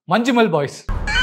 Manjummel boys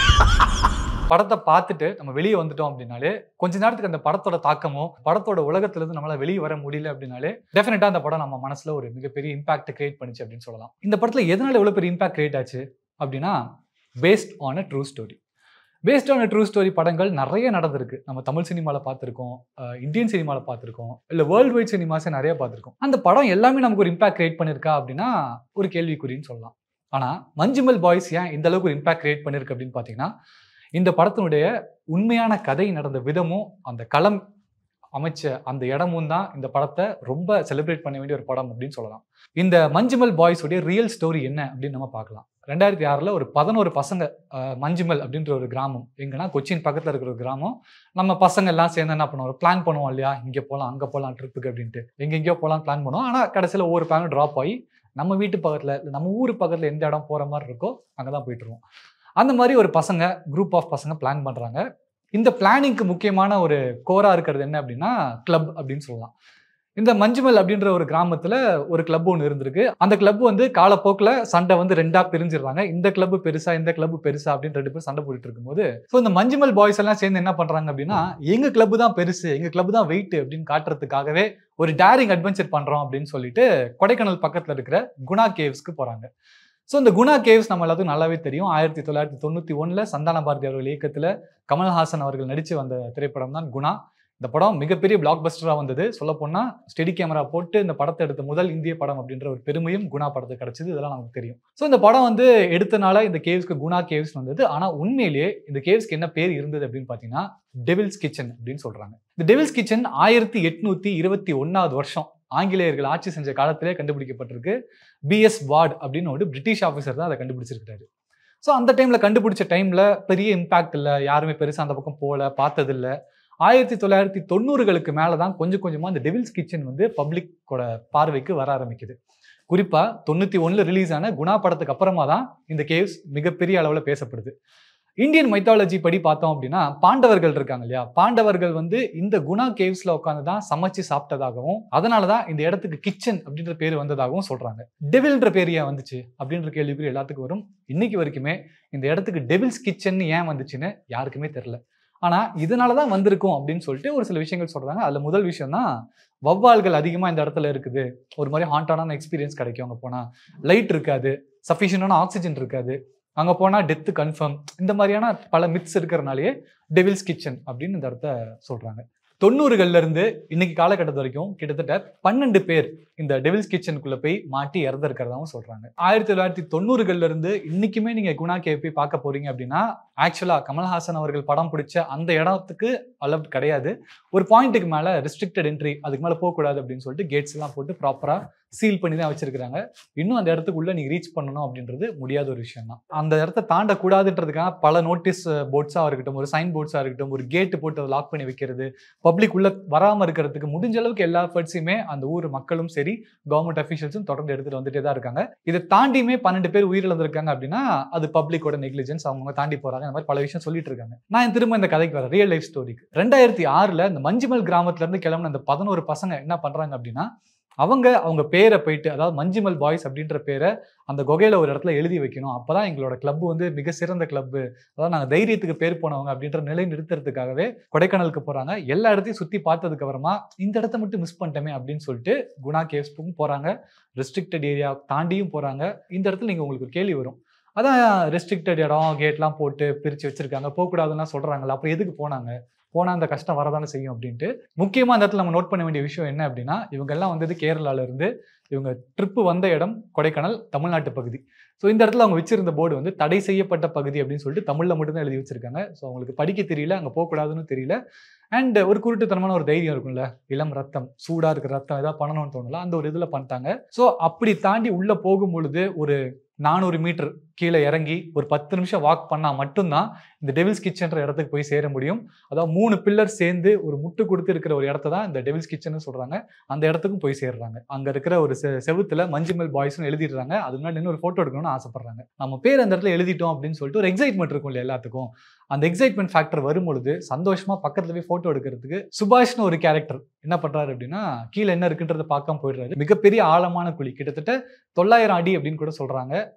படத்தை பார்த்துட்டு நம்ம வெளியே வந்துட்டோம் அப்படின்னாலே கொஞ்ச நேரத்துக்கு அந்த படத்தோட தாக்கமோ படத்தோட உலகத்துல இருந்து நம்மளால வெளியே வர முடியல அப்படின்னாலே டெஃபினட்டா அந்த படம் நம்ம மனசுல ஒரு மிகப்பெரிய இம்பாக்ட் கிரியேட் பண்ணுச்சு அப்படின்னு சொல்லலாம் இந்த படத்துல எதனால எவ்வளவு பெரிய இம்பாக்ட் கிரியேட் ஆச்சு அப்படின்னா based on a true story based on a true story படங்கள் நிறைய நடந்திருக்கு நம்ம தமிழ் சினிமாவில் பார்த்துருக்கோம் இந்தியன் சினிமாவில் பார்த்துருக்கோம் இல்லை வேர்ல்டு வைட் சினிமாஸை நிறைய பார்த்துருக்கோம் அந்த படம் எல்லாமே நமக்கு ஒரு இம்பாக்ட் கிரியேட் பண்ணியிருக்கா அப்படின்னா ஒரு கேள்விக்குறின்னு சொல்லலாம் ஆனால் மஞ்சுமல் பாய்ஸ் ஏன் இந்த அளவுக்கு ஒரு இம்பாக்ட் கிரியேட் பண்ணியிருக்கு அப்படின்னு பார்த்தீங்கன்னா இந்த படத்தினுடைய உண்மையான கதை நடந்த விதமும் அந்த களம் அமைச்ச அந்த இடமும் தான் இந்த படத்தை ரொம்ப செலிப்ரேட் பண்ண வேண்டிய ஒரு படம் அப்படின்னு சொல்லலாம் இந்த மஞ்சுமல் பாய்ஸ் உடைய ரியல் ஸ்டோரி என்ன அப்படின்னு நம்ம பார்க்கலாம் ரெண்டாயிரத்தி ஆறில் ஒரு பதினோரு பசங்க அஹ், மஞ்சுமல் அப்படின்ற ஒரு கிராமம் எங்கன்னா கொச்சின் பக்கத்தில் இருக்கிற ஒரு கிராமம் நம்ம பசங்க எல்லாம் சேர்ந்து என்ன பண்ணுவோம் ஒரு பிளான் பண்ணுவோம் இல்லையா இங்கே போகலாம் அங்கே போகலாம் ட்ரிப்புக்கு அப்படின்ட்டு எங்கெங்கேயோ போகலாம் பிளான் பண்ணுவோம் ஆனால் கடைசியில் ஒவ்வொரு பிளானும் ட்ராப் ஆகி நம்ம வீட்டு பக்கத்தில் இல்லை நம்ம ஊர் பக்கத்தில் எந்த இடம் போகிற மாதிரி இருக்கோ அங்கே தான் போயிட்டுருவோம் அந்த மாதிரி ஒரு பசங்க குரூப் ஆஃப் பசங்க பிளான் பண்ணுறாங்க இந்த பிளானிங்க்கு முக்கியமான ஒரு கோரா இருக்கிறது என்ன அப்படின்னா கிளப் அப்படின்னு சொல்லலாம் இந்த மஞ்சுமல் அப்படின்ற ஒரு கிராமத்துல ஒரு கிளப் ஒன்று இருந்திருக்கு அந்த கிளப் வந்து காலப்போக்கில் சண்டை வந்து ரெண்டா பிரிஞ்சிடுறாங்க இந்த கிளப் பெருசா இந்த கிளப் பெருசா அப்படின்னு ரெண்டு பேர் சண்டை போட்டுட்டு இருக்கும்போது ஸோ இந்த மஞ்சுமல் பாய்ஸ் எல்லாம் சேர்ந்து என்ன பண்றாங்க அப்படின்னா எங்க கிளப் தான் பெருசு எங்க கிளப் தான் வெயிட் அப்படின்னு காட்டுறதுக்காகவே ஒரு டேரிங் அட்வென்ச்சர் பண்றோம் அப்படின்னு சொல்லிட்டு கொடைக்கானல் பக்கத்துல இருக்கிற குணா கேவ்ஸ்க்கு போறாங்க ஸோ இந்த குணா கேவ்ஸ் நம்ம எல்லாத்துக்கும் நல்லாவே தெரியும் ஆயிரத்தி தொள்ளாயிரத்தி தொண்ணூற்றி ஒன்றில் சந்தான பாரதி அவர்கள் இயக்கத்தில் கமல்ஹாசன் அவர்கள் நடித்து வந்த திரைப்படம் தான் குணா இந்த படம் மிகப்பெரிய பிளாக் பஸ்டராக வந்தது சொல்லப்போனால் ஸ்டெடி கேமரா போட்டு இந்த படத்தை எடுத்த முதல் இந்திய படம் அப்படின்ற ஒரு பெருமையும் குணா படத்துக்கு கிடைச்சது இதெல்லாம் நமக்கு தெரியும் ஸோ இந்த படம் வந்து எடுத்தனால இந்த கேவ்ஸ்க்கு குணா கேவ்ஸ் வந்தது ஆனால் உண்மையிலேயே இந்த கேவ்ஸ்க்கு என்ன பேர் இருந்தது அப்படின்னு பார்த்தீங்கன்னா டெவில்ஸ் கிச்சன் அப்படின்னு சொல்கிறாங்க இந்த டெவில்ஸ் கிச்சன் ஆயிரத்தி எட்நூற்றி இருபத்தி ஒன்றாவது வருஷம் ஆங்கிலேயர்கள் ஆட்சி செஞ்ச காலத்திலே கண்டுபிடிக்கப்பட்டிருக்கு பிஎஸ் வார்ட் அப்படின்னு ஒரு பிரிட்டிஷ் ஆஃபீஸர் தான் அதை கண்டுபிடிச்சிருக்காரு ஸோ அந்த டைமில் கண்டுபிடிச்ச டைமில் பெரிய இம்பாக்ட் இல்லை யாருமே பெருசாக அந்த பக்கம் போகல பார்த்ததில்ல ஆயிரத்தி தொள்ளாயிரத்தி தொண்ணூறுகளுக்கு மேலே தான் கொஞ்சம் கொஞ்சமாக இந்த டெவில்ஸ் கிச்சன் வந்து பப்ளிக்கோட பார்வைக்கு வர ஆரம்பிக்குது குறிப்பாக தொண்ணூற்றி ஒன்றில் ரிலீஸ் ஆன குணா படத்துக்கு அப்புறமா தான் இந்த கேவ்ஸ் மிகப்பெரிய அளவில் பேசப்படுது இந்தியன் மைத்தாலஜி படி பார்த்தோம் அப்படின்னா பாண்டவர்கள் இருக்காங்க இல்லையா பாண்டவர்கள் வந்து இந்த குணா கேவ்ஸ்ல உட்காந்து தான் சமைச்சு சாப்பிட்டதாகவும் அதனால தான் இந்த இடத்துக்கு கிச்சன் அப்படின்ற பேர் வந்ததாகவும் சொல்றாங்க டெவில்ன்ற பேர் ஏன் வந்துச்சு அப்படின்ற கேள்விக்குறி எல்லாத்துக்கும் வரும் இன்னைக்கு வரைக்குமே இந்த இடத்துக்கு டெவில்ஸ் கிச்சன் ஏன் வந்துச்சுன்னு யாருக்குமே தெரியல ஆனா இதனால தான் வந்திருக்கும் அப்படின்னு சொல்லிட்டு ஒரு சில விஷயங்கள் சொல்றாங்க அதுல முதல் விஷயம் தான் வவ்வால்கள் அதிகமாக இந்த இடத்துல இருக்குது ஒரு மாதிரி ஹாண்டான எக்ஸ்பீரியன்ஸ் கிடைக்கும் அங்கே போனால் லைட் இருக்காது சஃபிஷியண்டான ஆக்சிஜன் இருக்காது அங்கே போனால் டெத்து கன்ஃபார்ம் இந்த மாதிரியான பல மித்ஸ் இருக்கிறனாலேயே டெவில்ஸ் கிச்சன் அப்படின்னு இந்த இடத்த சொல்கிறாங்க தொண்ணூறுகள்ல இருந்து இன்னைக்கு காலகட்டத்து வரைக்கும் கிட்டத்தட்ட பன்னெண்டு பேர் இந்த டெவில்ஸ் கிச்சனுக்குள்ள போய் மாட்டி இறந்துருக்கிறதாவும் சொல்றாங்க ஆயிரத்தி தொள்ளாயிரத்தி தொண்ணூறுகள்ல இருந்து இன்னைக்குமே நீங்க குணா கேவ் போய் பார்க்க போறீங்க அப்படின்னா ஆக்சுவலா கமல்ஹாசன் அவர்கள் படம் பிடிச்ச அந்த இடத்துக்கு அலவுட் கிடையாது ஒரு பாயிண்ட்டுக்கு மேல ரெஸ்ட்ரிக்டட் என்ட்ரி அதுக்கு மேல போகக்கூடாது அப்படின்னு சொல்லிட்டு கேட்ஸ் எல்லாம் போட்டு ப்ராப்பரா சீல் பண்ணி தான் வச்சிருக்காங்க இன்னும் அந்த இடத்துக்குள்ள நீங்க ரீச் பண்ணணும் அப்படின்றது முடியாத ஒரு விஷயம் தான் அந்த இடத்த தாண்டக்கூடாதுன்றதுக்காக பல நோட்டீஸ் போர்ட்ஸா இருக்கட்டும் ஒரு சைன் போர்ட்ஸா இருக்கட்டும் ஒரு கேட்டு போட்டு அதை லாக் பண்ணி வைக்கிறது பப்ளிக் உள்ள வராம இருக்கிறதுக்கு முடிஞ்ச அளவுக்கு எல்லா எஃபர்ட்ஸுமே அந்த ஊர் மக்களும் சரி கவர்மெண்ட் அஃபீஷியல்ஸும் தொடர்ந்து எடுத்துட்டு வந்துட்டே தான் இருக்காங்க இதை தாண்டியுமே பன்னெண்டு பேர் உயிரிழந்திருக்காங்க அப்படின்னா அது பப்ளிக்கோட நெக்லிஜென்ஸ் அவங்க தாண்டி போறாங்க இந்த மாதிரி பல விஷயம் சொல்லிட்டு இருக்காங்க நான் திரும்ப இந்த கதைக்கு வரேன் ரியல் லைஃப் ஸ்டோரிக்கு ரெண்டாயிரத்தி ஆறுல இந்த மஞ்சுமல் கிராமத்துல இருந்து கிளம்புன இந்த பதினோரு பசங்க என்ன பண்றாங்க அப்படின்னா அவங்க அவங்க பேரை போயிட்டு அதாவது மஞ்சுமல் பாய்ஸ் அப்படின்ற பேரை அந்த குகையில ஒரு இடத்துல எழுதி வைக்கணும் அப்பதான் எங்களோட கிளப் வந்து மிக சிறந்த கிளப் அதாவது நாங்கள் தைரியத்துக்கு பேர் போனவங்க அப்படின்ற நிலை நிறுத்துறதுக்காகவே கொடைக்கானலுக்கு போறாங்க எல்லா இடத்தையும் சுத்தி பார்த்ததுக்கு அப்புறமா இந்த இடத்த மட்டும் மிஸ் பண்ணிட்டோமே அப்படின்னு சொல்லிட்டு குணா கேவ்ஸ்க்கும் போறாங்க ரெஸ்ட்ரிக்டட் ஏரியா தாண்டியும் போறாங்க இந்த இடத்துல நீங்க உங்களுக்கு ஒரு கேள்வி வரும் அதான் ரெஸ்ட்ரிக்டட் இடம் கேட்லாம் போட்டு பிரிச்சு வச்சிருக்காங்க போகக்கூடாதுன்னா சொல்றாங்கல்ல அப்புறம் எதுக்கு போனாங்க போனால் அந்த கஷ்டம் வரதானே செய்யும் அப்படின்ட்டு முக்கியமாக அந்த இடத்துல நம்ம நோட் பண்ண வேண்டிய விஷயம் என்ன அப்படின்னா இவங்க எல்லாம் வந்தது கேரளால இருந்து இவங்க ட்ரிப்பு வந்த இடம் கொடைக்கானல் தமிழ்நாட்டு பகுதி ஸோ இந்த இடத்துல அவங்க வச்சிருந்த போர்டு வந்து தடை செய்யப்பட்ட பகுதி அப்படின்னு சொல்லிட்டு தமிழில் மட்டும்தான் எழுதி வச்சிருக்காங்க ஸோ அவங்களுக்கு படிக்க தெரியல அங்கே போகக்கூடாதுன்னு தெரியல அண்ட் ஒரு குருட்டுத்தனமான ஒரு தைரியம் இருக்கும்ல இளம் ரத்தம் சூடாக இருக்கிற ரத்தம் ஏதாவது பண்ணணும்னு தோணல அந்த ஒரு இதில் பண்ணிட்டாங்க ஸோ அப்படி தாண்டி உள்ளே போகும் பொழுது ஒரு நானூறு மீட்டர் கீழே இறங்கி ஒரு பத்து நிமிஷம் வாக் பண்ணால் மட்டும்தான் இந்த டெவில்ஸ் கிச்சன்ற இடத்துக்கு போய் சேர முடியும் அதாவது மூணு பில்லர் சேர்ந்து ஒரு முட்டு கொடுத்து இருக்கிற ஒரு இடத்த தான் இந்த டெவில்ஸ் கிச்சன் சொல்றாங்க அந்த இடத்துக்கும் போய் சேர்றாங்க அங்க இருக்கிற ஒரு செ- செவுத்துல மஞ்சுமல் பாய்ஸ்னு எழுதிடுறாங்க அது முன்னாடி இன்னும் ஒரு போட்டோ எடுக்கணும்னு ஆசைப்படுறாங்க நம்ம பேர் அந்த இடத்துல எழுதிட்டோம் அப்படின்னு சொல்லிட்டு ஒரு எக்ஸைட்மெண்ட் இருக்கும் இல்லையா எல்லாத்துக்கும் அந்த எக்ஸைட்மெண்ட் ஃபேக்டர் வரும்பொழுது சந்தோஷமா பக்கத்துல போய் போட்டோ எடுக்கிறதுக்கு சுபாஷ்னு ஒரு கேரக்டர் என்ன பண்றாரு அப்படின்னா கீழே என்ன இருக்குன்றத பார்க்காம போயிடுறாரு மிகப்பெரிய ஆழமான குழி கிட்டத்தட்ட தொள்ளாயிரம் அடி அப்படின்னு கூட சொல்றாங்க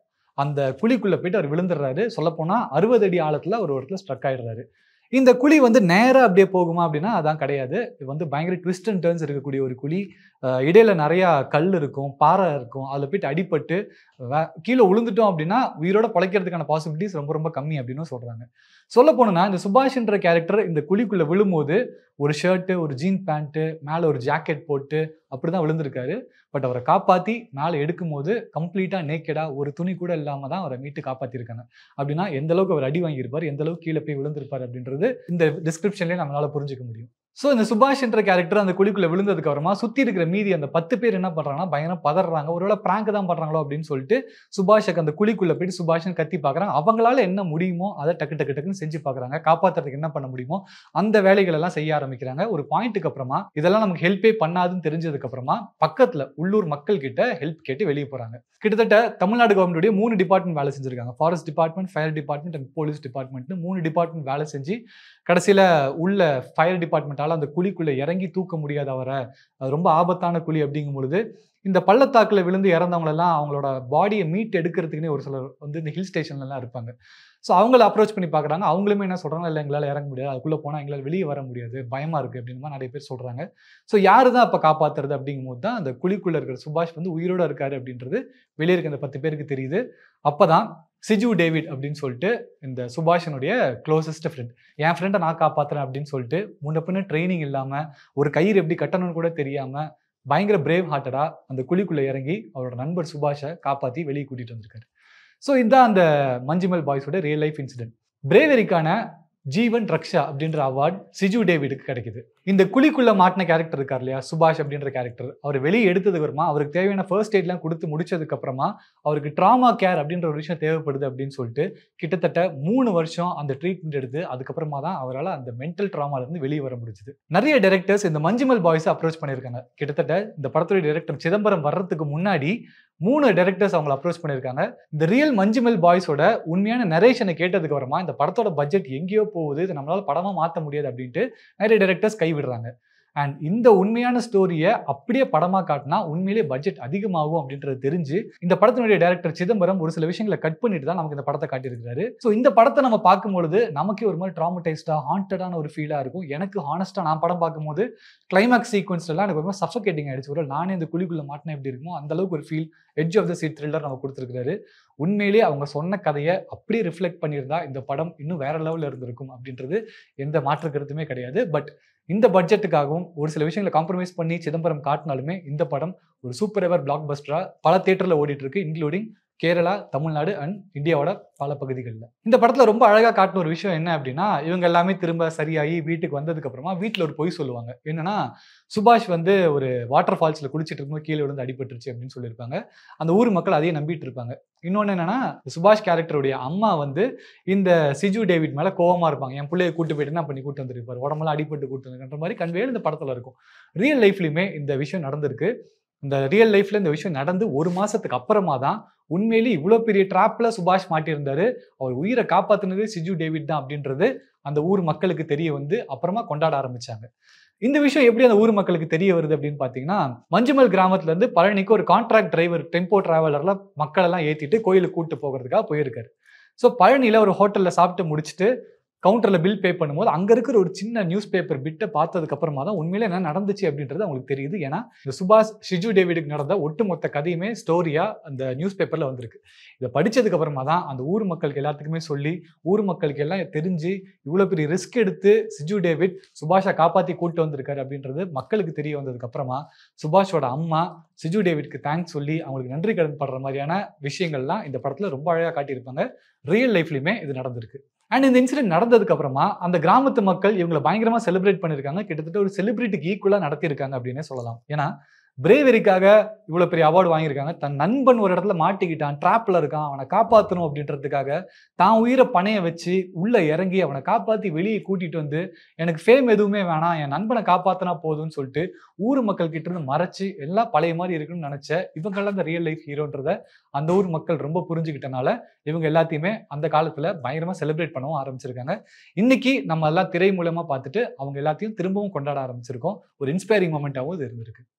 அந்த குழிக்குள்ள போயிட்டு அவர் விழுந்துடுறாரு சொல்லப்போனா அறுபது அடி ஆழத்துல ஒரு இடத்துல ஸ்ட்ரக் ஆயிடுறாரு இந்த குழி வந்து நேரா அப்படியே போகுமா அப்படின்னா அதான் கிடையாது இது வந்து பயங்கர ட்விஸ்ட் அண்ட் டர்ன்ஸ் இருக்கக்கூடிய ஒரு குழி அஹ் இடையில நிறைய கல் இருக்கும் பாறை இருக்கும் அதில் போயிட்டு அடிபட்டு வே- கீழே விழுந்துட்டோம் அப்படின்னா உயிரோட பழைக்கிறதுக்கான பாசிபிலிட்டிஸ் ரொம்ப ரொம்ப கம்மி அப்படின்னு சொல்றாங்க சொல்ல போனோம்னா இந்த சுபாஷ்ன்ற கேரக்டர் இந்த குழிக்குள்ள விழும்போது ஒரு ஷர்ட்டு ஒரு ஜீன் பேண்ட்டு மேலே ஒரு ஜாக்கெட் போட்டு அப்படிதான் விழுந்திருக்காரு பட் அவரை காப்பாற்றி மேலே எடுக்கும்போது கம்ப்ளீட்டாக நேக்கடாக ஒரு துணி கூட இல்லாமல் தான் அவரை மீட்டு காப்பாற்றிருக்காங்க அப்படின்னா எந்த அளவுக்கு அவர் அடி வாங்கியிருப்பார் எந்த அளவுக்கு கீழே போய் விழுந்திருப்பார் அப்படின்றது இந்த டிஸ்கிரிப்ஷன்லேயே நம்மளால புரிஞ்சுக்க முடியும் ஸோ இந்த சுபாஷ் என்ற கேரக்டர் அந்த குழிக்குள்ள விழுந்ததுக்கு அப்புறமா சுற்றி இருக்கிற மீதி அந்த பத்து பேர் என்ன பண்ணுறாங்கன்னா பயங்கரம் பதறாங்க ஒருவேளை பிராங்க் தான் பண்ணுறாங்களோ அப்படின்னு சொல்லிட்டு சுபாஷுக்கு அந்த குழிக்குள்ள போயிட்டு சுபாஷ்னு கத்தி பார்க்குறாங்க அவங்களால என்ன முடியுமோ அதை டக்கு டக்கு டக்குன்னு செஞ்சு பார்க்குறாங்க காப்பாற்றுறதுக்கு என்ன பண்ண முடியுமோ அந்த வேலைகள் எல்லாம் செய்ய ஆரம்பிக்கிறாங்க ஒரு பாயிண்ட்டுக்கு அப்புறமா இதெல்லாம் நமக்கு ஹெல்ப்பே பண்ணாதுன்னு தெரிஞ்சதுக்கு அப்புறமா பக்கத்துல உள்ளூர் மக்கள் கிட்ட ஹெல்ப் கேட்டு வெளியே போறாங்க கிட்டத்தட்ட தமிழ்நாடு கவர்மெண்ட்டுடைய மூணு டிபார்ட்மெண்ட் வேலை செஞ்சிருக்காங்க forest department fire department and police டிபார்ட்மெண்ட்னு மூணு டிபார்ட்மெண்ட் வேலை செஞ்சு கடைசியில உள்ள ஃபயர் டிபார்ட்மெண்ட்டால அந்த குழிக்குள்ள இறங்கி தூக்க முடியாத அவரை அது ரொம்ப ஆபத்தான குழி அப்படிங்கும் பொழுது இந்த பள்ளத்தாக்குல விழுந்து இறந்தவங்களெல்லாம் அவங்களோட பாடியை மீட் எடுக்கிறதுக்குன்னே ஒரு சிலர் வந்து இந்த ஹில் ஸ்டேஷன்லலாம் இருப்பாங்க ஸோ அவங்கள அப்ரோச் பண்ணி பார்க்குறாங்க அவங்களுமே என்ன சொல்கிறாங்க இல்லை எங்களால் இறங்க முடியாது அதுக்குள்ளே போனால் எங்களால் வெளியே வர முடியாது பயமாக இருக்குது அப்படின்னு மாதிரி நிறைய பேர் சொல்கிறாங்க ஸோ யார் தான் அப்போ காப்பாற்றுறது அப்படிங்கும் போது தான் அந்த குழிக்குள்ளே இருக்கிற சுபாஷ் வந்து உயிரோட இருக்காரு அப்படின்றது வெளியே இருக்க அந்த பத்து பேருக்கு தெரியுது அப்போ தான் சிஜு டேவிட் அப்படின்னு சொல்லிட்டு இந்த சுபாஷனுடைய க்ளோசஸ்ட் ஃப்ரெண்ட் என் ஃப்ரெண்டை நான் காப்பாற்றுறேன் அப்படின்னு சொல்லிட்டு முன்ன பின்ன ட்ரைனிங் இல்லாமல் ஒரு கயிறு எப்படி கட்டணும்னு கூட தெரியாமல் பயங்கர பிரேவ் ஹார்ட்டடாக அந்த குழிக்குள்ளே இறங்கி அவரோட நண்பர் சுபாஷை காப்பாற்றி வெளியே கூட்டிகிட்டு வந்திருக்காரு ஸோ இதுதான் அந்த மஞ்சுமல் பாய்ஸோட ரியல் லைஃப் இன்சிடென்ட் பிரேவரிக்கான ஜீவன் ரக்ஷா அப்படின்ற அவார்ட் சிஜு டேவிடுக்கு கிடைக்குது இந்த குழிக்குள்ள மாட்டின கேரக்டர் இருக்கார் இல்லையா சுபாஷ் அப்படின்ற கேரக்டர் அவர் வெளியே எடுத்ததுக்கு அப்புறமா அவருக்கு தேவையான ஃபர்ஸ்ட் எய்ட்லாம் கொடுத்து முடிச்சதுக்கு அப்புறமா அவருக்கு ட்ராமா கேர் அப்படின்ற ஒரு விஷயம் தேவைப்படுது அப்படின்னு சொல்லிட்டு கிட்டத்தட்ட மூணு வருஷம் அந்த ட்ரீட்மெண்ட் எடுத்து அதுக்கப்புறமா தான் அவரால் அந்த மென்டல் ட்ராமால இருந்து வெளியே வர முடிஞ்சுது நிறைய டைரக்டர்ஸ் இந்த மஞ்சுமல் பாய்ஸ் அப்ரோச் பண்ணியிருக்காங்க கிட்டத்தட்ட இந்த படத்துடைய டைரக்டர் சிதம்பரம் வர்றதுக்கு முன்னாடி மூணு டைரக்டர்ஸ் அவங்களை அப்ரோச் பண்ணியிருக்காங்க இந்த ரியல் மஞ்சுமல் பாய்ஸோட உண்மையான நரேஷனை கேட்டதுக்கு அப்புறமா இந்த படத்தோட பட்ஜெட் எங்கேயோ போகுது இது நம்மளால படமா மாற்ற முடியாது அப்படின்ட்டு நிறைய டைரக்டர்ஸ் கைவிடுறாங்க அண்ட் இந்த உண்மையான ஸ்டோரியை அப்படியே படமா காட்டினா உண்மையிலேயே பட்ஜெட் அதிகமாகும் அப்படின்றது தெரிஞ்சு இந்த படத்தினுடைய டைரக்டர் சிதம்பரம் ஒரு சில விஷயங்களை கட் பண்ணிட்டு தான் நமக்கு இந்த படத்தை காட்டியிருக்காரு ஸோ இந்த படத்தை நம்ம பார்க்கும்பொழுது நமக்கே ஒரு மாதிரி ட்ராமடைஸ்டா ஹாண்டடான ஒரு ஃபீலா இருக்கும் எனக்கு ஹானஸ்டா நான் படம் பார்க்கும்போது கிளைமேக்ஸ் சீக்வன்ஸ்லாம் எனக்கு ரொம்ப சஃபகேட்டிங் ஆயிடுச்சு ஒரு நானே இந்த குழிக்குள்ள மாட்டினா எப்படி இருக்குமோ அந்த அளவுக்கு ஒரு feel edge of the seat thriller நம்ம கொடுத்துருக்காரு உண்மையிலேயே அவங்க சொன்ன கதையை அப்படியே ரிஃப்ளெக்ட் பண்ணியிருந்தா இந்த படம் இன்னும் வேற லெவலில் இருந்திருக்கும் அப்படின்றது எந்த மாற்று கருத்துமே கிடையாது பட் இந்த பட்ஜெட்டுக்காகவும் ஒரு சில விஷயங்களை காம்ப்ரமைஸ் பண்ணி சிதம்பரம் காட்டினாலுமே இந்த படம் ஒரு சூப்பர் எவர் பிளாக் பஸ்டரா பல தேட்டரில் ஓடிட்டு இருக்கு இன்க்ளூடிங் கேரளா தமிழ்நாடு அண்ட் இந்தியாவோட பல பகுதிகளில் இந்த படத்தில் ரொம்ப அழகாக காட்டின ஒரு விஷயம் என்ன அப்படின்னா இவங்க எல்லாமே திரும்ப சரியாகி வீட்டுக்கு வந்ததுக்கு அப்புறமா வீட்டில் ஒரு பொய் சொல்லுவாங்க என்னன்னா சுபாஷ் வந்து ஒரு வாட்டர் ஃபால்ஸில் குளிச்சிட்டு இருக்கும்போது கீழே விழுந்து அடிபட்டுருச்சு அப்படின்னு சொல்லியிருப்பாங்க அந்த ஊர் மக்கள் அதையே நம்பிட்டு இருப்பாங்க இன்னொன்று என்னன்னா சுபாஷ் கேரக்டருடைய அம்மா வந்து இந்த சிஜு டேவிட் மேலே கோவமா இருப்பாங்க என் பிள்ளைய கூட்டு போயிட்டு என்ன பண்ணி கூட்டு வந்திருப்பார் உடம்பெல்லாம் அடிபட்டு கூட்டு வந்துருக்கிற மாதிரி கன்வேல் இந்த படத்தில் இருக்கும் ரியல் லைஃப்லையுமே இந்த விஷயம் நடந்திருக்கு இந்த ரியல் லைஃப்ல இந்த விஷயம் நடந்து ஒரு மாசத்துக்கு அப்புறமா தான் உண்மையிலேயே இவ்வளோ பெரிய ட்ராப்ல சுபாஷ் மாட்டியிருந்தாரு அவர் உயிரை காப்பாத்துனது சிஜு டேவிட் தான் அப்படின்றது அந்த ஊர் மக்களுக்கு தெரிய வந்து அப்புறமா கொண்டாட ஆரம்பிச்சாங்க இந்த விஷயம் எப்படி அந்த ஊர் மக்களுக்கு தெரிய வருது அப்படின்னு பார்த்தீங்கன்னா மஞ்சுமல் கிராமத்துல இருந்து பழனிக்கு ஒரு கான்ட்ராக்ட் டிரைவர் டெம்போ டிராவலர்ல மக்கள் எல்லாம் ஏத்திட்டு கோயிலுக்கு கூட்டு போகிறதுக்காக போயிருக்காரு ஸோ பழனியில ஒரு ஹோட்டல்ல சாப்பிட்டு முடிச்சுட்டு கவுண்டர்ல பில் பே பண்ணும்போது அங்க இருக்கிற ஒரு சின்ன நியூஸ் பேப்பர் பிட்டை பார்த்ததுக்கு அப்புறமா தான் உண்மையில என்ன நடந்துச்சு அப்படின்றது அவங்களுக்கு தெரியுது ஏன்னா இந்த சுபாஷ் ஷிஜு டேவிடுக்கு நடந்த ஒட்டுமொத்த கதையுமே ஸ்டோரியா அந்த நியூஸ் பேப்பர்ல வந்திருக்கு இதை படிச்சதுக்கு அப்புறமா தான் அந்த ஊர் மக்களுக்கு எல்லாத்துக்குமே சொல்லி ஊர் மக்களுக்கு எல்லாம் தெரிஞ்சு இவ்வளவு பெரிய ரிஸ்க் எடுத்து சிஜு டேவிட் சுபாஷை காப்பாத்தி கூட்டு வந்திருக்காரு அப்படின்றது மக்களுக்கு தெரிய வந்ததுக்கு அப்புறமா சுபாஷோட அம்மா சிஜு டேவிட்க்கு தேங்க்ஸ் சொல்லி அவங்களுக்கு நன்றி கடன் படுற மாதிரியான விஷயங்கள்லாம் இந்த படத்துல ரொம்ப அழகா காட்டியிருப்பாங்க ரியல் லைஃப்லயுமே இது நடந்திருக்கு அண்ட் இந்த இன்சிடென்ட் நடந்ததுக்கு அப்புறமா அந்த கிராமத்து மக்கள் இவங்களை பயங்கரமா செலிப்ரேட் பண்ணியிருக்காங்க கிட்டத்தட்ட ஒரு செலிபிரிட்டிக்கு ஈக்குவலா நடத்தியிருக்காங்க அப்படின்னே சொல்லலாம் ஏன்னா பிரேவரிக்காக இவ்வளவு பெரிய அவார்டு வாங்கியிருக்காங்க தன் நண்பன் ஒரு இடத்துல மாட்டிக்கிட்டான் ட்ராப்ல இருக்கான் அவனை காப்பாற்றணும் அப்படின்றதுக்காக தான் உயிரை பணைய வச்சு உள்ள இறங்கி அவனை காப்பாத்தி வெளியே கூட்டிட்டு வந்து எனக்கு ஃபேம் எதுவுமே வேணாம் என் நண்பனை காப்பாத்தினா போதும்னு சொல்லிட்டு ஊர் மக்கள் கிட்ட இருந்து மறைச்சு எல்லாம் பழைய மாதிரி இருக்குன்னு நினைச்ச இவங்கெல்லாம் இந்த ரியல் லைஃப் ஹீரோன்றத அந்த ஊர் மக்கள் ரொம்ப புரிஞ்சுக்கிட்டனால இவங்க எல்லாத்தையுமே அந்த காலத்துல பயங்கரமா செலிப்ரேட் பண்ணவும் ஆரம்பிச்சிருக்காங்க இன்னைக்கு நம்ம எல்லாம் திரை மூலமா பார்த்துட்டு அவங்க எல்லாத்தையும் திரும்பவும் கொண்டாட ஆரம்பிச்சிருக்கோம் ஒரு இன்ஸ்பைரிங் மூமெண்ட்டாகவும் இது இருந்திருக்கு நம்ம ஊர்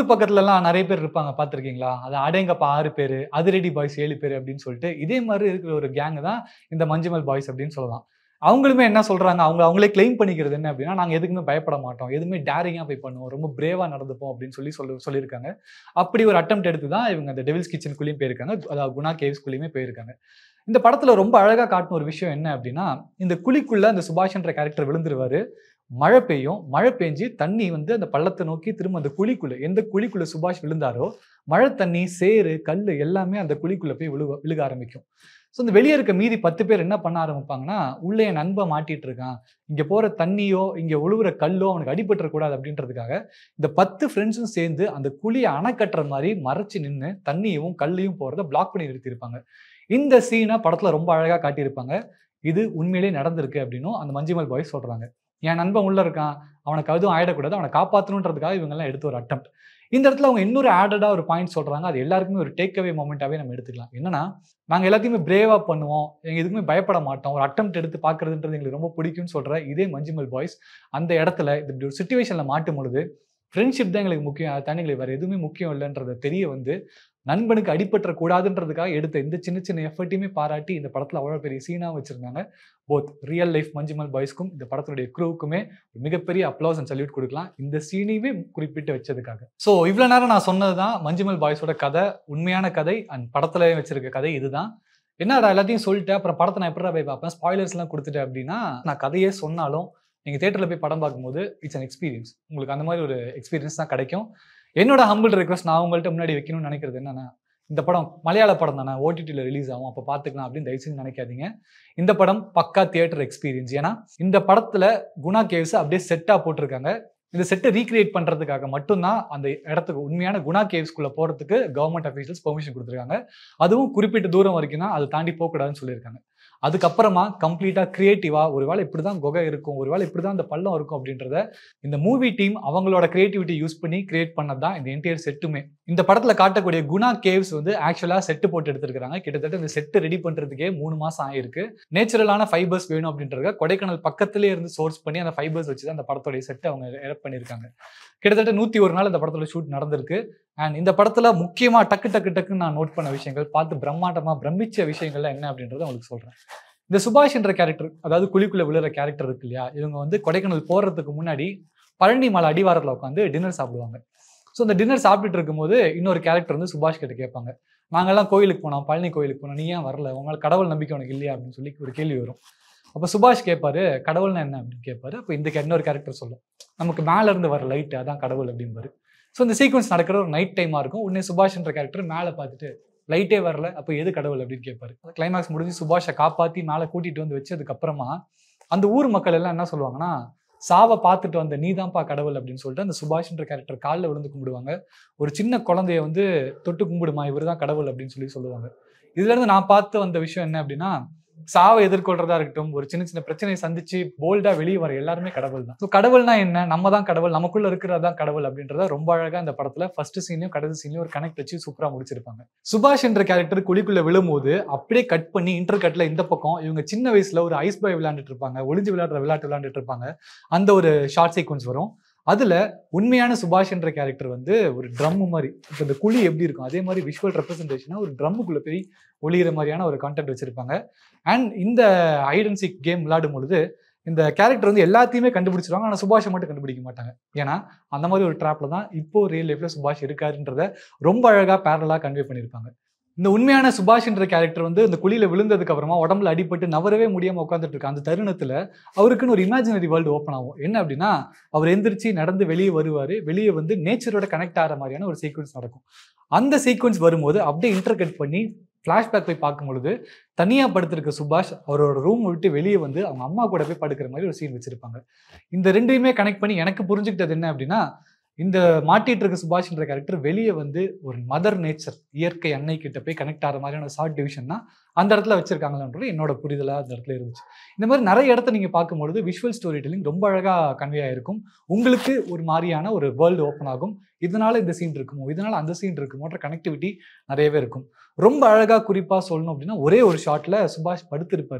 ஊர் பக்கத்துல எல்லாம் நிறைய பேர் இருப்பாங்க பார்த்திருக்கீங்களா அது அடேங்கப்பா ஆறு பேர் அதிரடி பாய்ஸ் ஏழு பேர் அப்படின்னு சொல்லிட்டு இதே மாதிரி இருக்கிற ஒரு கேங் தான் இந்த மஞ்சுமல் பாய்ஸ் அப்படின்னு சொல்லலாம் அவங்களுமே என்ன சொல்றாங்க அவங்க அவங்களே கிளைம் பண்ணிக்கிறது என்ன அப்படின்னா நாங்க எதுக்குமே பயப்பட மாட்டோம் எதுவுமே டேரிங்கா போய் பண்ணுவோம் ரொம்ப பிரேவா நடந்துப்போம் அப்படின்னு சொல்லி சொல்லி சொல்லியிருக்காங்க அப்படி ஒரு அட்டம் எடுத்து தான் இவங்க அந்த டெவில்ஸ் கிச்சனுக்குள்ளேயும் போயிருக்காங்க அதாவது குணா கேவ்ஸ்குள்ளேயுமே போயிருக்காங்க இந்த படத்துல ரொம்ப அழகா காட்டின ஒரு விஷயம் என்ன அப்படின்னா இந்த குழிக்குள்ள அந்த சுபாஷ்ன்ற கேரக்டர் விழுந்துருவாரு மழை பெய்யும் மழை பெஞ்சு தண்ணி வந்து அந்த பள்ளத்தை நோக்கி திரும்ப அந்த குழிக்குள்ள எந்த குழிக்குள்ள சுபாஷ் விழுந்தாரோ மழை தண்ணி சேறு கல் எல்லாமே அந்த குழிக்குள்ள போய் விழுக விழுக ஆரம்பிக்கும் ஸோ இந்த வெளியே இருக்க மீதி பத்து பேர் என்ன பண்ண ஆரம்பிப்பாங்கன்னா உள்ளே என் நண்பன் மாட்டிட்டு இருக்கான் இங்க போற தண்ணியோ இங்க உழுவுற கல்லோ அவனுக்கு அடிபட்டுறக்கூடாது அப்படின்றதுக்காக இந்த பத்து ஃப்ரெண்ட்ஸும் சேர்ந்து அந்த குழியை அணை கட்டுற மாதிரி மறைச்சு நின்று தண்ணியும் கல்லையும் போறத பிளாக் பண்ணி நிறுத்தியிருப்பாங்க இந்த சீனை படத்துல ரொம்ப அழகா காட்டியிருப்பாங்க இது உண்மையிலேயே நடந்திருக்கு அப்படின்னும் அந்த மஞ்சுமல் பாய்ஸ் சொல்றாங்க என் நண்பன் உள்ள இருக்கான் அவனுக்கு அதுவும் ஆயிடக்கூடாது அவனை காப்பாற்றணுன்றதுக்காக இவங்கெல்லாம் எடுத்த ஒரு அட்டம் இந்த இடத்துல அவங்க இன்னொரு ஆடடா ஒரு பாயிண்ட் சொல்றாங்க அது எல்லாருக்குமே ஒரு டேக் அவே மூமெண்ட்டாவே நம்ம எடுத்துக்கலாம் என்னன்னா நாங்க எல்லாத்தையுமே பிரேவா பண்ணுவோம் எங்க எதுக்குமே பயப்பட மாட்டோம் ஒரு அட்டம் எடுத்து பாக்குறதுன்றது எங்களுக்கு ரொம்ப பிடிக்கும்னு சொல்ற இதே மஞ்சுமல் பாய்ஸ் அந்த இடத்துல இது இப்படி ஒரு சுச்சுவேஷன்ல மாட்டும் பொழுது ஃப்ரெண்ட்ஷிப் தான் எங்களுக்கு முக்கியம் அதை தாண்டி எங்களுக்கு வேற எதுவுமே முக்கியம் இல்லைன்றத தெரிய வந்து நண்பனுக்கு அடிபற்ற கூடாதுன்றதுக்காக எடுத்த இந்த சின்ன சின்ன எஃபர்ட்டையுமே பாராட்டி இந்த படத்துல அவ்வளோ பெரிய சீனா வச்சிருந்தாங்க போத் ரியல் லைஃப் மஞ்சுமல் பாய்ஸ்க்கும் இந்த படத்தினுடைய க்ரூவுக்குமே ஒரு மிகப்பெரிய அப்ளாஸ் அண்ட் சல்யூட் கொடுக்கலாம் இந்த சீனையுமே குறிப்பிட்டு வச்சதுக்காக ஸோ இவ்வளோ நேரம் நான் சொன்னது தான் மஞ்சுமல் பாய்ஸோட கதை உண்மையான கதை அண்ட் படத்துல வச்சிருக்க கதை இதுதான் என்னடா எல்லாத்தையும் சொல்லிட்டு அப்புறம் படத்தை நான் எப்படிடா போய் பார்ப்பேன் ஸ்பாய்லர்ஸ் எல்லாம் கொடுத்துட்டேன் அப்படின்னா நான் கதையே சொன்னாலும் நீங்க தேட்டரில் போய் படம் பார்க்கும்போது இட்ஸ் அன் எக்ஸ்பீரியன்ஸ் உங்களுக்கு அந்த மாதிரி ஒரு எக்ஸ்பீரியன்ஸ் தான் கிடைக்கும் என்னோட ஹம்பிள் ரெக்வஸ்ட் நான் உங்கள்கிட்ட முன்னாடி வைக்கணும்னு நினைக்கிறது என்னன்னா இந்த படம் மலையாள படம் தானே ஓடிடியில் ரிலீஸ் ஆகும் அப்போ பார்த்துக்கலாம் அப்படின்னு தயவு செஞ்சு நினைக்காதீங்க இந்த படம் பக்கா தியேட்டர் எக்ஸ்பீரியன்ஸ் ஏன்னா இந்த படத்துல குணா கேவ்ஸ் அப்படியே செட்டா போட்டிருக்காங்க இந்த செட்டை ரீக்ரியேட் பண்றதுக்காக மட்டும்தான் அந்த இடத்துக்கு உண்மையான குணா கேவ்ஸ்குள்ள போறதுக்கு கவர்மெண்ட் அஃபீஷியல்ஸ் பெர்மிஷன் கொடுத்துருக்காங்க அதுவும் குறிப்பிட்ட தூரம் வரைக்கும் தான் அதை தாண்டி போகக்கூடாதுன்னு சொல்லியிருக்காங்க அதுக்கப்புறமா கம்ப்ளீட்டா கிரியேட்டிவா ஒருவேளை இப்படிதான் குகை இருக்கும் ஒருவேளை இப்படிதான் அந்த பள்ளம் இருக்கும் அப்படின்றத இந்த மூவி டீம் அவங்களோட கிரியேட்டிவிட்டி யூஸ் பண்ணி கிரியேட் பண்ணது தான் இந்த என்டையர் செட்டுமே இந்த படத்துல காட்டக்கூடிய குணா கேவ்ஸ் வந்து ஆக்சுவலா செட்டு போட்டு எடுத்திருக்காங்க கிட்டத்தட்ட இந்த செட்டு ரெடி பண்றதுக்கே மூணு மாசம் ஆயிருக்கு நேச்சுரலான ஃபைபர்ஸ் வேணும் அப்படின்றத கொடைக்கானல் பக்கத்திலே இருந்து சோர்ஸ் பண்ணி அந்த ஃபைபர்ஸ் வச்சு தான் அந்த படத்தோடைய செட்டை அவங்க எரப் பண்ணியிருக்காங்க கிட்டத்தட்ட நூத்தி ஒரு நாள் இந்த படத்தோட ஷூட் நடந்திருக்கு அண்ட் இந்த படத்துல முக்கியமா டக்கு டக்கு டக்குன்னு நான் நோட் பண்ண விஷயங்கள் பார்த்து பிரம்மாண்டமா பிரமிச்ச விஷயங்கள்லாம் என்ன அப்படின்றத உங்களுக்கு சொல்றேன் இந்த சுபாஷ் என்ற கேரக்டர் அதாவது குழிக்குள்ள விழுற கேரக்டர் இருக்கு இல்லையா இவங்க வந்து கொடைக்கானல் போறதுக்கு முன்னாடி பழனி மலை அடிவாரத்தில் உட்காந்து டின்னர் சாப்பிடுவாங்க ஸோ அந்த டின்னர் சாப்பிட்டுட்டு இருக்கும்போது இன்னொரு கேரக்டர் வந்து சுபாஷ் கிட்ட கேட்பாங்க நாங்கெல்லாம் கோயிலுக்கு போனோம் பழனி கோயிலுக்கு போனோம் நீ ஏன் வரல உங்களால் கடவுள் நம்பிக்கை உனக்கு இல்லையா அப்படின்னு சொல்லி ஒரு கேள்வி வரும் அப்போ சுபாஷ் கேட்பாரு கடவுள்னா என்ன அப்படின்னு கேட்பாரு அப்போ இந்த இன்னொரு கேரக்டர் சொல்லும் நமக்கு மேல இருந்து வர லைட் அதான் கடவுள் அப்படிம்பாரு ஸோ இந்த சீக்வன்ஸ் நடக்கிற ஒரு நைட் டைமா இருக்கும் உடனே சுபாஷ்ன்ற கேரக்டர் மேலே பார்த்துட்டு லைட்டே வரல அப்போ எது கடவுள் அப்படின்னு கேட்பாரு கிளைமேக்ஸ் முடிஞ்சு சுபாஷை காப்பாத்தி மேலே கூட்டிட்டு வந்து வச்சதுக்கு அப்புறமா அந்த ஊர் மக்கள் எல்லாம் என்ன சொல்லுவாங்கன்னா சாவை பார்த்துட்டு வந்த நீதான்ப்பா கடவுள் அப்படின்னு சொல்லிட்டு அந்த சுபாஷ்ன்ற கேரக்டர் காலில் விழுந்து கும்பிடுவாங்க ஒரு சின்ன குழந்தைய வந்து தொட்டு கும்பிடுமா இவர் தான் கடவுள் அப்படின்னு சொல்லி சொல்லுவாங்க இதுல இருந்து நான் பார்த்து வந்த விஷயம் என்ன அப்படின்னா சாவை எதிர்கொள்றதா இருக்கட்டும் ஒரு சின்ன சின்ன பிரச்சனையை சந்திச்சு போல்டா வெளியே வர எல்லாருமே கடவுள் தான் ஸோ கடவுள்னா என்ன நம்ம தான் கடவுள் நமக்குள்ள இருக்கிறது தான் கடவுள் அப்படின்றத ரொம்ப அழகா இந்த படத்துல ஃபர்ஸ்ட் சீன்லயும் கடைசி சீன்லயும் ஒரு கனெக்ட் வச்சு சூப்பரா முடிச்சிருப்பாங்க சுபாஷ் என்ற கேரக்டர் குழிக்குள்ள விழும்போது அப்படியே கட் பண்ணி இன்டர் கட்ல இந்த பக்கம் இவங்க சின்ன வயசுல ஒரு ஐஸ் பாய் விளையாண்டுட்டு இருப்பாங்க ஒளிஞ்சு விளையாடுற விளையாட்டு விளையாண்டுட்டு இருப்பாங்க அந்த ஒரு ஷார்ட் சீக்வன்ஸ் வரும் அதுல உண்மையான சுபாஷ் என்ற கேரக்டர் வந்து ஒரு ட்ரம் மாதிரி இப்போ இந்த குழி எப்படி இருக்கும் அதே மாதிரி விஷுவல் ரெப்ரஸன்டேஷனா ஒரு ட்ரம்முக்குள்ள போய் ஒளிகிற மாதிரியான ஒரு கான்டென்ட் வச்சிருப்பாங்க அண்ட் இந்த ஐடென்சிக் கேம் விளையாடும் பொழுது இந்த கேரக்டர் வந்து எல்லாத்தையுமே கண்டுபிடிச்சிருவாங்க ஆனால் சுபாஷை மட்டும் கண்டுபிடிக்க மாட்டாங்க ஏன்னா அந்த மாதிரி ஒரு ட்ராப்ல தான் இப்போ ரியல் லைஃப்ல சுபாஷ் இருக்காருன்றத ரொம்ப அழகா பேரலா கன்வே பண்ணியிருப்பாங்க இந்த உண்மையான சுபாஷ்ன்ற கேரக்டர் வந்து இந்த குழியில விழுந்ததுக்கு அப்புறமா உடம்புல அடிபட்டு நவரவே முடியாம உட்காந்துட்டு இருக்க அந்த தருணத்துல அவருக்குன்னு ஒரு இமேஜினரி வேர்ல்டு ஓப்பன் ஆகும் என்ன அப்படின்னா அவர் எந்திரிச்சு நடந்து வெளியே வருவாரு வெளியே வந்து நேச்சரோட கனெக்ட் ஆகிற மாதிரியான ஒரு சீக்வன்ஸ் நடக்கும் அந்த சீக்வன்ஸ் வரும்போது அப்படியே இன்டர்கட் பண்ணி ஃப்ளாஷ்பேக் போய் பார்க்கும் பொழுது தனியா படுத்திருக்க சுபாஷ் அவரோட ரூம் விட்டு வெளியே வந்து அவங்க அம்மா கூட போய் படுக்கிற மாதிரி ஒரு சீன் வச்சிருப்பாங்க இந்த ரெண்டையுமே கனெக்ட் பண்ணி எனக்கு புரிஞ்சுக்கிட்டது என்ன அப்படின்னா இந்த மாட்டிட்டு இருக்க சுபாஷ்ன்ற கேரக்டர் வெளியே வந்து ஒரு மதர் நேச்சர் இயற்கை அன்னை கிட்ட போய் கனெக்ட் ஆகிற மாதிரியான ஷார்ட் டிவிஷன் தான் அந்த இடத்துல வச்சிருக்காங்கன்றது என்னோட புரிதலா அந்த இடத்துல இருந்துச்சு இந்த மாதிரி நிறைய இடத்த நீங்க பார்க்கும்பொழுது விஷுவல் ஸ்டோரி டெல்லிங் ரொம்ப அழகா கன்வே ஆயிருக்கும் உங்களுக்கு ஒரு மாதிரியான ஒரு வேர்ல்டு ஓப்பன் ஆகும் இதனால இந்த சீன் இருக்குமோ இதனால அந்த சீன் இருக்குமோன்ற கனெக்டிவிட்டி நிறையவே இருக்கும் ரொம்ப அழகா குறிப்பா சொல்லணும் அப்படின்னா ஒரே ஒரு ஷாட்ல சுபாஷ் படுத்திருப்பாரு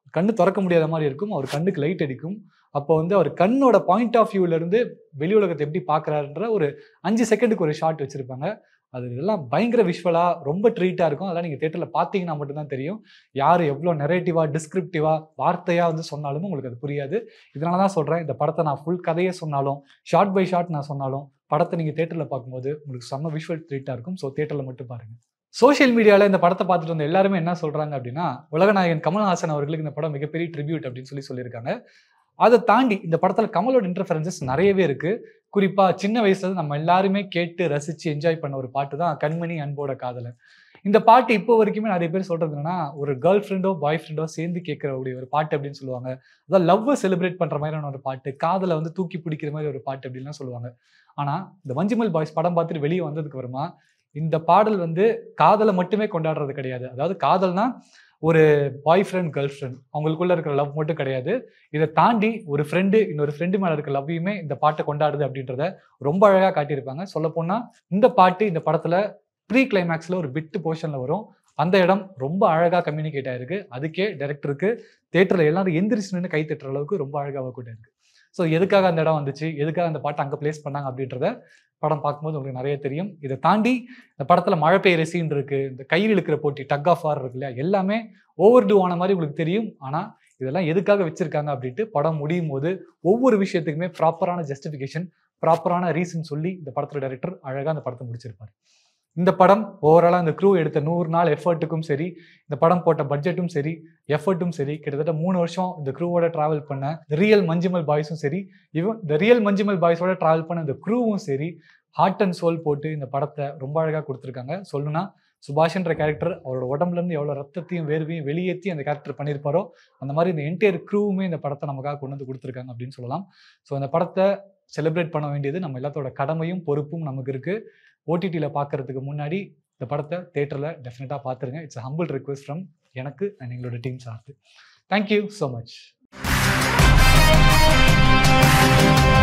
கண்ணு திறக்க முடியாத மாதிரி இருக்கும் அவர் கண்ணுக்கு லைட் அடிக்கும் அப்போ வந்து அவர் கண்ணோட பாயிண்ட் ஆஃப் வியூல இருந்து வெளி உலகத்தை எப்படி பார்க்கறாருன்ற ஒரு அஞ்சு செகண்டுக்கு ஒரு ஷாட் வச்சிருப்பாங்க அது இதெல்லாம் பயங்கர விஷுவலா ரொம்ப ட்ரீட்டா இருக்கும் அதெல்லாம் நீங்க தேட்டர்ல பார்த்தீங்கன்னா மட்டும்தான் தெரியும் யார் எவ்வளோ நெரேட்டிவா டிஸ்கிரிப்டிவா வார்த்தையா வந்து சொன்னாலும் உங்களுக்கு அது புரியாது இதனால தான் சொல்றேன் இந்த படத்தை நான் ஃபுல் கதையே சொன்னாலும் ஷார்ட் பை ஷார்ட் நான் சொன்னாலும் படத்தை நீங்க தேட்டர்ல பார்க்கும்போது உங்களுக்கு செம்ம விஷுவல் ட்ரீட்டா இருக்கும் ஸோ தேட்டர்ல மட்டும் பாருங்க சோஷியல் மீடியாவில் இந்த படத்தை பார்த்துட்டு வந்த எல்லாருமே என்ன சொல்றாங்க அப்படின்னா உலகநாயகன் கமல்ஹாசன் அவர்களுக்கு இந்த படம் மிகப்பெரிய ட்ரிபியூட் அப்படின்னு சொல்லி சொல்லியிருக்காங்க அதை தாண்டி இந்த படத்துல கமலோட இன்டர்ஃபரன்சஸ் நிறையவே இருக்கு குறிப்பா சின்ன வயசுல இருந்து நம்ம எல்லாருமே கேட்டு ரசிச்சு என்ஜாய் பண்ண ஒரு பாட்டு தான் கண்மணி அன்போட காதலன் இந்த பாட்டு இப்போ வரைக்குமே நிறைய பேர் சொல்றது என்னன்னா ஒரு கேர்ள் ஃப்ரெண்டோ பாய் ஃப்ரெண்டோ சேர்ந்து கேட்கிற ஒரு பாட்டு அப்படின்னு சொல்லுவாங்க அதாவது லவ்வை செலிப்ரேட் பண்ற மாதிரியான ஒரு பாட்டு காதலை வந்து தூக்கி பிடிக்கிற மாதிரி ஒரு பாட்டு அப்படின்லாம் சொல்லுவாங்க ஆனா இந்த மஞ்சுமல் பாய்ஸ் படம் பார்த்துட்டு வெளியே வந்ததுக்கு அப்புறமா இந்த பாடல் வந்து காதலை மட்டுமே கொண்டாடுறது கிடையாது அதாவது காதல்னா ஒரு பாய் ஃப்ரெண்ட் கேர்ள் ஃப்ரெண்ட் அவங்களுக்குள்ள இருக்கிற லவ் மட்டும் கிடையாது இதை தாண்டி ஒரு ஃப்ரெண்டு இன்னொரு ஃப்ரெண்டு மேல இருக்க லவ்வையுமே இந்த பாட்டை கொண்டாடுது அப்படின்றத ரொம்ப அழகா காட்டியிருப்பாங்க சொல்ல போனா இந்த பாட்டு இந்த படத்துல ப்ரீ கிளைமேக்ஸ்ல ஒரு பிட்டு போர்ஷன்ல வரும் அந்த இடம் ரொம்ப அழகா கம்யூனிகேட் ஆயிருக்கு அதுக்கே டைரக்டருக்கு தேட்டர்ல எல்லாரும் எந்திரிச்சு நின்று கை தட்டுற அளவுக்கு ரொம்ப அழகா ஒர்க் அவுட் இருக்கு ஸோ எதுக்காக அந்த இடம் வந்துச்சு எதுக்காக அந்த பாட்டை அங்கே பிளேஸ் பண்ணாங்க அப்படின்றத படம் பார்க்கும்போது உங்களுக்கு நிறைய தெரியும் இதை தாண்டி இந்த படத்துல மழை பெய்யுற சீன் இருக்கு இந்த கையில் இழுக்கிற போட்டி டக் ஆஃப் ஆர் இருக்கு இல்லையா எல்லாமே ஓவர் டூ ஆன மாதிரி உங்களுக்கு தெரியும் ஆனா இதெல்லாம் எதுக்காக வச்சிருக்காங்க அப்படின்ட்டு படம் முடியும் போது ஒவ்வொரு விஷயத்துக்குமே ப்ராப்பரான ஜஸ்டிஃபிகேஷன் ப்ராப்பரான ரீசன் சொல்லி இந்த படத்தோட டைரக்டர் அழகா அந்த படத்தை முடிச்சிருப்பாரு இந்த படம் ஓவராலாக இந்த க்ரூ எடுத்த நூறு நாள் எஃபர்ட்டுக்கும் சரி இந்த படம் போட்ட பட்ஜெட்டும் சரி எஃபர்ட்டும் சரி கிட்டத்தட்ட மூணு வருஷம் இந்த க்ரூவோட டிராவல் பண்ண ரியல் மஞ்சுமல் பாய்ஸும் சரி இவன் இந்த ரியல் மஞ்சுமல் பாய்ஸோட டிராவல் பண்ண இந்த க்ரூவும் சரி ஹார்ட் அண்ட் சோல் போட்டு இந்த படத்தை ரொம்ப அழகாக கொடுத்துருக்காங்க சொல்லணும்னா சுபாஷ்ன்ற கேரக்டர் அவரோட உடம்புல இருந்து எவ்வளோ ரத்தத்தையும் வேர்வையும் வெளியேற்றி அந்த கேரக்டர் பண்ணியிருப்பாரோ அந்த மாதிரி இந்த என்டையர் க்ரூவுமே இந்த படத்தை நமக்காக கொண்டு வந்து கொடுத்துருக்காங்க அப்படின்னு சொல்லலாம் ஸோ இந்த படத்தை செலிப்ரேட் பண்ண வேண்டியது நம்ம எல்லாத்தோட கடமையும் பொறுப்பும் நமக்கு இருக்கு ஓடிடியில் பார்க்கறதுக்கு முன்னாடி இந்த படத்தை தேட்டரில் டெஃபினட்டாக பார்த்துருங்க இட்ஸ் ஹம்பிள் ரிக்வெஸ்ட் ஃப்ரம் எனக்கு அண்ட் எங்களோட டீம் சார்ந்து தேங்க்யூ ஸோ மச்